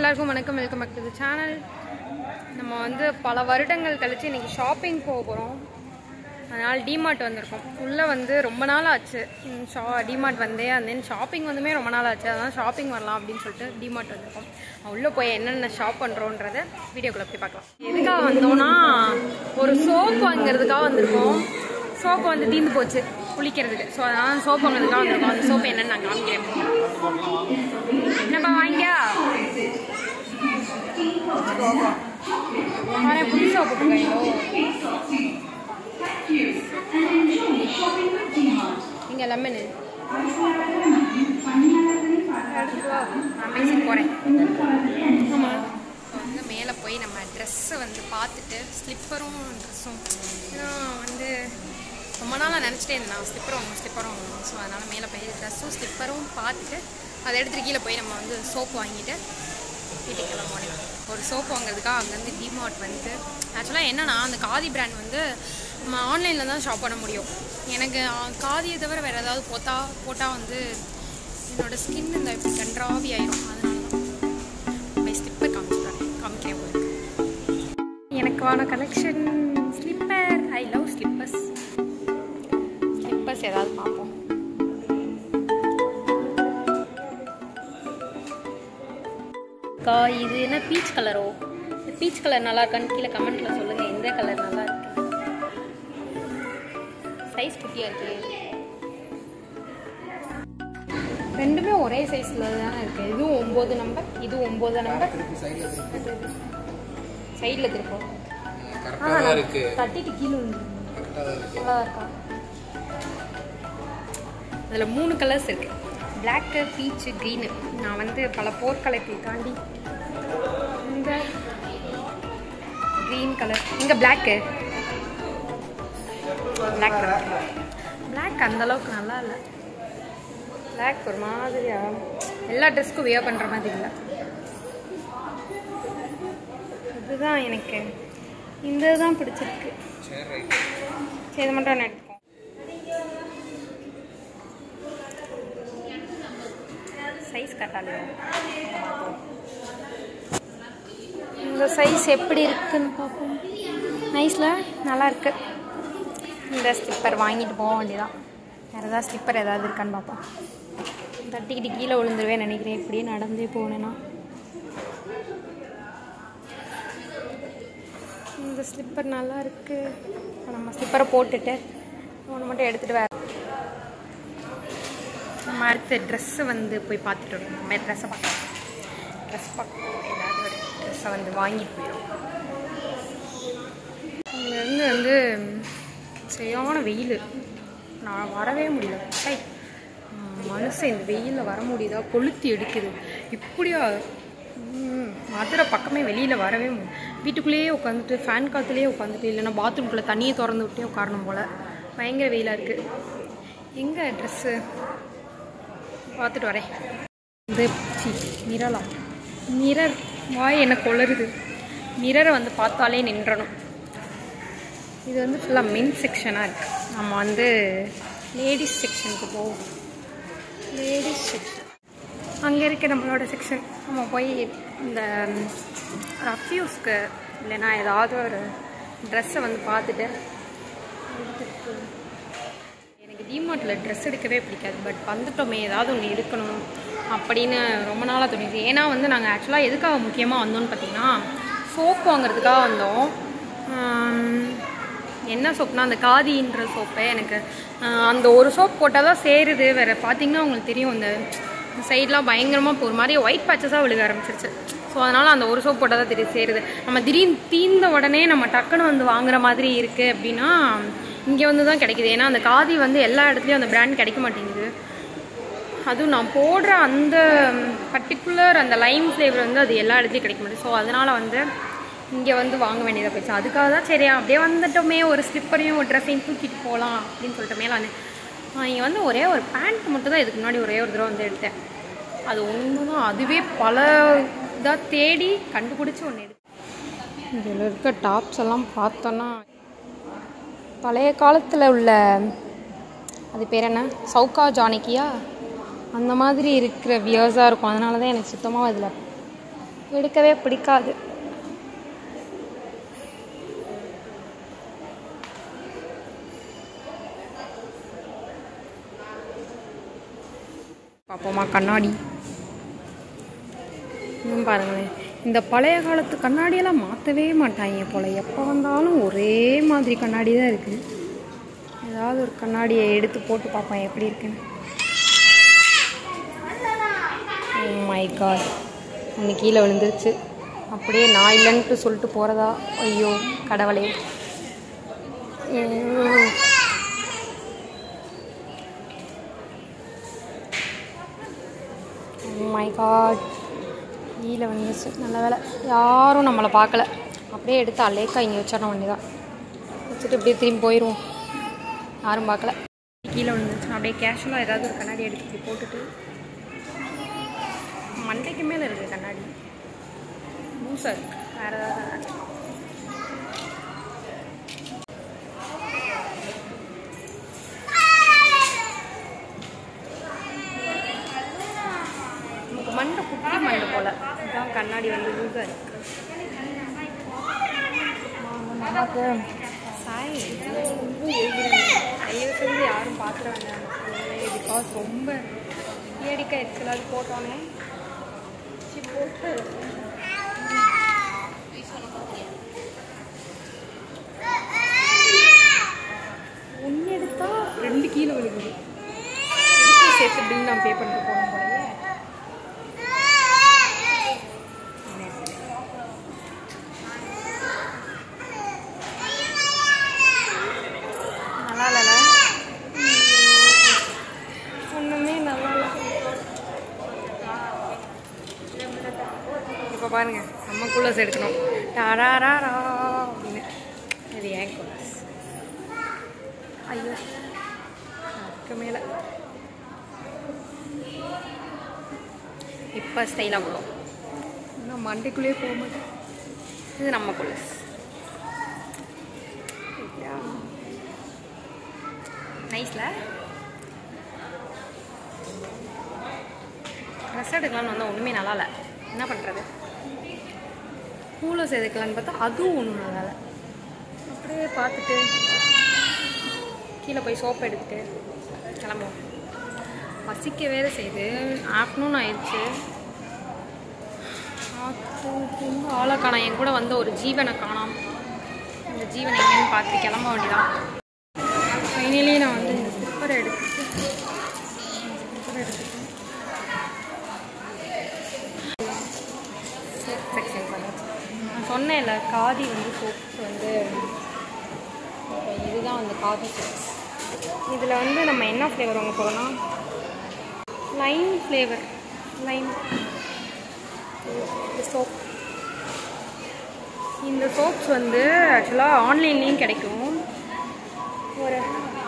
எல்லாருக்கும் வணக்கம் welcome back to the channel நம்ம வந்து பல வருடங்கள் கழிச்சு இன்னைக்கு ஷாப்பிங் போக போகிறோம் அதனால் டிமார்ட் வந்திருக்கோம் உள்ளே வந்து ரொம்ப நாள் ஆச்சு ம், ஷா டிமார்ட் வந்தே and then ஷாப்பிங் வந்துமே ரொம்ப நாள் ஆச்சு அதனால் ஷாப்பிங் வரலாம் அப்படின்னு சொல்லிட்டு டிமார்ட் வந்திருக்கோம் உள்ளே போய் என்னென்ன ஷாப் பண்ணுறோன்றத வீடியோக்குள்ளே போய் பார்க்கலாம் எதுக்காக வந்தோம்னா ஒரு சோப் வாங்குறதுக்காக வந்திருக்கோம் சோப்பு வந்து தீர்ந்து போச்சு குளிக்கிறதுக்கு ஸோ அதனால் சோப் வாங்குறதுக்காக வந்திருக்கோம் அந்த சோப்பு என்னன்னு நான் காமிக்கிறேன் என்னப்பா வாங்கியா ஆனா புது சோப்பு போட்டுருக்காங்களோ இங்க லெமனு நான் பேசிட்டு போறேன் ஆமா வந்து மேலே போய் நம்ம ட்ரெஸ்ஸை வந்து பார்த்துட்டு ஸ்லிப்பரும் ட்ரெஸ்ஸும் ஏன்னா வந்து ரொம்ப நாளாக நினச்சிட்டே இருந்தேன் நான் ஸ்லிப்பரும் ஸ்லிப்பரும் ஸோ அதனால் மேலே போய் ட்ரெஸ்ஸும் ஸ்லிப்பரும் பார்த்துட்டு அதை எடுத்துட்டு கீழே போய் நம்ம வந்து சோப்பு வாங்கிட்டு வீட்டுக்கு கிளம்புவோம் ஒரு சோப்பு வாங்குறதுக்காக அங்கேருந்து டிமார்ட் வந்து ஆக்சுவலாக என்னன்னா அந்த காதி பிராண்ட் வந்து நம்ம ஆன்லைனில் தான் ஷாப் பண்ண முடியும் எனக்கு ஆ, காதியை தவிர வேறு ஏதாவது போட்டா போட்டால் வந்து என்னோட ஸ்கின் இந்த இப்படி கன்றாவி ஆயிரும் அதனால தான் போய் ஸ்லிப்பர் காமிச்சிட்டாரு காமிக்கிறேன் உங்களுக்கு எனக்கான collection slipper I love slippers slippers ஏதாவது பார்ப்போம் அக்கா இது என்ன பீச் கலரோ பீச் கலர் நல்லா இருக்கான்னு கீழே கமெண்ட்ல சொல்லுங்க எந்த கலர் நல்லா இருக்கு சைஸ் குட்டியா இருக்கு ரெண்டுமே ஒரே சைஸ்ல தானே இருக்கு இதுவும் ஒம்பது நம்பர் இதுவும் ஒம்பது நம்பர் சைடில் திருப்போம் கரெக்டாக தான் இருக்கு தட்டிட்டு கீழே விழுந்துரும். கரெக்டாக தான் இருக்கு நல்லா இருக்கா அதில் மூணு கலர்ஸ் இருக்கு பிளாக்கு பீச்சு க்ரீனு நான் வந்து பல போர்க்களத்தை தாண்டி இந்த க்ரீன் கலர் இங்கே பிளாக்கு பிளாக் பிளாக் அந்த அளவுக்கு நல்லா இல்லை பிளாக் ஒரு மாதிரியா எல்லா ட்ரெஸ்க்கும் வியர் பண்ணுற மாதிரி இல்லை இதுதான் எனக்கு இந்த இதுதான் பிடிச்சிருக்கு சரி ரைட் சரி இதை மட்டும் ஒன்று எடுத்துக்கோ சைஸ் கட்டாலையோ இந்த சைஸ் எப்படி இருக்குன்னு பார்ப்போம் நைஸில் நல்லா இருக்கு இந்த ஸ்லிப்பர் வாங்கிட்டு போக வேண்டியதான் வேறு ஏதாவது ஸ்லிப்பர் ஏதாவது இருக்கான்னு பார்ப்போம் தட்டிக்கிட்டு கீழே விழுந்துருவேன் நினைக்கிறேன் இப்படியே நடந்தே போனேன்னா இந்த ஸ்லிப்பர் நல்லா இருக்கு இப்ப நம்ம ஸ்லிப்பரை போட்டுட்டு ஒன்று மட்டும் எடுத்துட்டு வேற நம்ம அடுத்த ட்ரெஸ்ஸை வந்து போய் பார்த்துட்டு வருவோம் நம்ம ட்ரெஸ்ஸை பார்க்கலாம் ட்ரெஸ் பார்க்க ஏதாவது ஒரு ட்ரெஸ்ஸை வந்து வாங்கிட்டு போயிடும் இங்கேருந்து வந்து சரியான வெயில் நான் வரவே முடியல சை மனுஷன் இந்த வெயிலில் வர முடியுதா கொளுத்தி எடுக்குது இப்படியா ம், மதுரை பக்கமே வெளியில் வரவே முடியும் வீட்டுக்குள்ளேயே உட்காந்துட்டு ஃபேன் காற்றுலேயே உட்காந்துட்டு இல்லைன்னா பாத்ரூம்குள்ளே தண்ணியை திறந்து விட்டே உட்காரணும் போல் பயங்கர வெயிலாக இருக்குது எங்கே ட்ரெஸ்ஸு பார்த்துட்டு வரேன் இது சி மிரலா மிரர் வாய் என்ன கொளருது மிரரை வந்து பார்த்தாலே நின்றணும் இது வந்து ஃபுல்லாக மென் செக்ஷனாக இருக்குது நம்ம வந்து லேடிஸ் செக்ஷனுக்கு போவோம் லேடிஸ் செக்ஷன் அங்கே இருக்க நம்மளோட செக்ஷன் நம்ம போய் இந்த ரஃப்யூஸ்க்கு இல்லைன்னா ஏதாவது ஒரு ட்ரெஸ்ஸை வந்து பார்த்துட்டு எடுத்துட்டு எனக்கு டிமார்ட்டில் ட்ரெஸ் எடுக்கவே பிடிக்காது பட் வந்துட்டோமே ஏதாவது ஒன்று எடுக்கணும் அப்படின்னு ரொம்ப நாளாக தோணுச்சு ஏன்னா வந்து நாங்கள் ஆக்சுவலாக எதுக்காக முக்கியமாக வந்தோம்னு பார்த்தீங்கன்னா சோப் வாங்குறதுக்காக வந்தோம் ஆம், என்ன சோப்னா அந்த காதின்ற சோப்பு எனக்கு ஆஹ், அந்த ஒரு சோப் போட்டால் தான் சேருது வேறு பார்த்தீங்கன்னா உங்களுக்கு தெரியும் இந்த சைட்லாம் பயங்கரமாக இப்போ ஒரு மாதிரி ஒயிட் பேச்சஸாக விழுக ஆரம்பிச்சிருச்சு ஸோ அதனால் அந்த ஒரு சோப் போட்டால் தான் தெரியும் சேருது நம்ம திடீர்னு தீர்ந்த உடனே நம்ம டக்குன்னு வந்து வாங்குற மாதிரி இருக்குது அப்படின்னா இங்கே வந்து தான் கிடைக்குது ஏன்னா அந்த காதி வந்து எல்லா இடத்துலையும் அந்த பிராண்ட் கிடைக்க மாட்டேங்குது அதுவும் நான் போடுற அந்த பர்டிகுலர் அந்த லைம் ஃப்ளேவர் வந்து அது எல்லா இடத்துலையும் கிடைக்க மாட்டேங்குது ஸோ அதனால் வந்து இங்கே வந்து வாங்க வேண்டியதாக போச்சு அதுக்காக தான் சரி அப்படியே வந்துட்டோமே ஒரு ஸ்லிப்பரையும் ஒரு ட்ரெஸ்ஸையும் தூக்கிட்டு போகலாம் அப்படின்னு சொல்லிட்டு மேலே நான் இங்கே வந்து ஒரே ஒரு பேண்ட் மட்டும் தான் இதுக்கு முன்னாடி ஒரே ஒரு தடவை வந்து எடுத்தேன் அது ஒன்று தான் அதுவே பல இதாக தேடி கண்டுபிடிச்சி ஒன்று எடுத்தேன் இதில் இருக்க டாப்ஸ் எல்லாம் பார்த்தோன்னா பழைய காலத்தில் உள்ள அது பேர் என்ன சவுக்கா ஜானகியா அந்த மாதிரி இருக்கிற வியர்ஸாக இருக்கும் அதனால தான் எனக்கு சுத்தமாக இதில் எடுக்கவே பிடிக்காது பார்ப்போமா கண்ணாடி ம், பாருங்களேன் இந்த பழைய காலத்து கண்ணாடியெல்லாம் மாற்றவே மாட்டாங்க போல் எப்போ வந்தாலும் ஒரே மாதிரி கண்ணாடி தான் இருக்குது ஏதாவது ஒரு கண்ணாடியை எடுத்து போட்டு பார்ப்போம் எப்படி இருக்குன்னு மை காட் ஒன்று கீழே விழுந்துருச்சு அப்படியே நான் இல்லைன்ட்டு சொல்லிட்டு போகிறதா ஐயோ கடவுளே ஐயோ. மை காட் கீழே வந்துச்சு நல்ல வேலை யாரும் நம்மளை பார்க்கல அப்படியே எடுத்து அலேக்கா இங்கே வச்சிட வேண்டியதான் வச்சுட்டு அப்படியே திரும்பி போயிடுவோம் யாரும் பார்க்கல கீழே விழுந்துச்சு அப்படியே கேஷுவலாக ஏதாவது ஒரு கண்ணாடி எடுத்து இப்படி போட்டுட்டு மண்டைக்கு மேலே இருக்குது கண்ணாடி லூஸாக இருக்கு வேறு ஏதாவது கண்ணாடி நமக்கு மண்டை குட்டி மண்டை போல் இதான் கண்ணாடி வந்து லூஸாக இருக்கு நமக்கு சாய் ரொம்ப எழுதுறேன் தயவு செஞ்சு யாரும் பார்த்துட வேண்டாம் பிகாஸ் ரொம்ப ஏடிக்க எரிச்சல் அது போட்டோன்னே சி போட்டு ஒன்று எடுத்தா ரெண்டு கீழே விழுகுது இதுக்கும் சேர்த்து பில் நான் பே பண்ணிட்டு போகணும் போலயே நல்லா இல்லைல்ல ஒன்றுமே நல்லா இல்லை இப்போ பாருங்க நம்ம கூலர்ஸ் எடுக்கணும் டாராரா அப்படின்னு இது ஏன் கூலர்ஸ் ஐயோ அதுக்கு மேலே இப்போ ஸ்டைலாக போடும் இன்னும் மண்டைக்குள்ளேயே போக மாட்டேன் இது நம்ம கூலர்ஸ் நைஸில் ட்ரெஸ் எடுக்கலாம்னு வந்தால் ஒன்றுமே நல்லா இல்லை என்ன பண்ணுறது கூலர்ஸ் எதுக்கலான்னு பார்த்தா அதுவும் ஒன்றும் நல்லா இல்லை அப்படியே பார்த்துட்டு கீழே போய் சோப்பு எடுத்துட்டு கிளம்புவோம் பசிக்க வேறு செய்யுது ஆஃப்டர்நூன் ஆயிடுச்சு ரொம்ப ஆளை காணோம் என் கூட வந்த ஒரு ஜீவனை காணோம் இந்த ஜீவனை எங்கேன்னு பார்த்து கிளம்ப வேண்டியதான் ஃபைனலி நான் வந்து இந்த ஸ்லிப்பரை எடுத்துட்டு ஸ்லிப்பரை எடுத்துட்டு சோப் செக்ஷன் பண்ணிச்சு நான் சொன்னேன்ல காதி வந்து சோப்ஸ் வந்து இப்போ இதுதான் வந்து காதி சோப்ஸ் இதில் வந்து நம்ம என்ன ஃப்ளேவர் வாங்க போகிறோம்னா லைம் ஃப்ளேவர் லைம் சோப் இந்த சோப்ஸ் வந்து ஆக்சுவலாக ஆன்லைன்லேயும் கிடைக்கும் ஒரு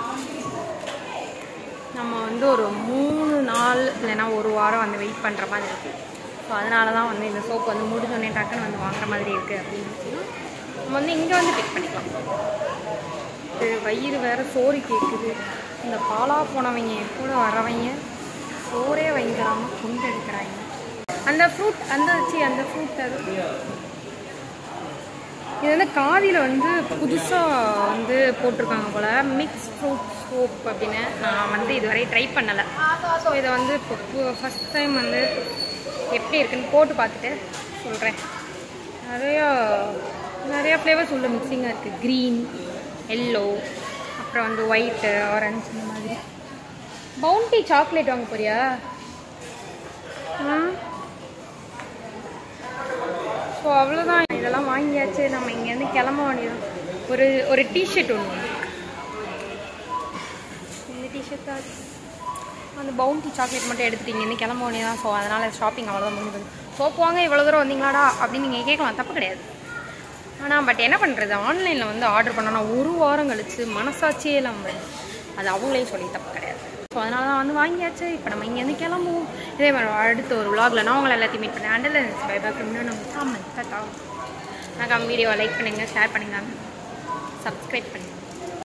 நம்ம வந்து ஒரு மூணு நாள் இல்லைன்னா ஒரு வாரம் வந்து வெயிட் பண்ணுற மாதிரி இருக்குது ஸோ அதனால தான் வந்து இந்த சோப் வந்து முடிஞ்சோடனே டக்குன்னு வந்து வாங்குற மாதிரி இருக்குது அப்படின்னு சொன்னா நம்ம வந்து இங்கே வந்து பிக் பண்ணிக்கலாம் இது வயிறு வேற சோறு கேட்குது இந்த பாலா போனவங்க என் கூட வரவங்க சோறே வைங்கிறாம கொண்டு எடுக்கிறாங்க அந்த ஃப்ரூட் அந்த சி அந்த ஃப்ரூட் அது இது வந்து காதியில் வந்து புதுசாக வந்து போட்டிருக்காங்க போல் மிக்ஸ் ஃப்ரூட் சோப் அப்படின்னு நான் வந்து இதுவரை ட்ரை பண்ணலை ஸோ இதை வந்து இப்போ ஃபஸ்ட் டைம் வந்து எப்படி இருக்குன்னு போட்டு பார்த்துட்டு சொல்கிறேன் நிறையா நிறையா ஃப்ளேவர்ஸ் உள்ள மிக்சிங்காக இருக்குது க்ரீன் எல்லோ அப்புறம் வந்து ஒயிட்டு ஆரஞ்சு இந்த மாதிரி பவுண்டி சாக்லேட் வாங்க போறியா ம் ஸோ அவ்வளோதான் இதெல்லாம் வாங்கியாச்சு நம்ம இங்கேருந்து கிளம்ப வேண்டியதான் ஒரு ஒரு டிஷர்ட் ஒன்று இந்த டிஷர்ட் தான் இருக்கு. அந்த பவுண்டி சாக்லேட் மட்டும் எடுத்துட்டு இங்கேருந்து கிளம்ப வேண்டியதான் ஸோ அதனால் ஷாப்பிங் அவ்வளோதான் முடிஞ்சது சோப்பு வாங்க இவ்வளோ தூரம் வந்தீங்களாடா அப்படின்னு நீங்கள் கேட்கலாம் தப்பு கிடையாது ஆனால் பட் என்ன பண்ணுறது ஆன்லைனில் வந்து ஆர்டர் பண்ணோன்னா ஒரு வாரம் கழிச்சு மனசாட்சியே இல்லாமல் அது அவங்களையும் சொல்லி தப்பு கிடையாது ஸோ அதனால தான் வந்து வாங்கியாச்சு இப்போ நம்ம இங்கேருந்து கிளம்புவோம் இதே மாதிரி அடுத்த ஒரு vlogல நான் உங்களை எல்லாத்தையும் மீட் பண்ணேன் அண்டல் பை பை நம்ம காமெண்ட் தட்டா நான் வீடியோவை லைக் பண்ணுங்கள் ஷேர் பண்ணுங்கள் சப்ஸ்கிரைப் பண்ணுங்கள்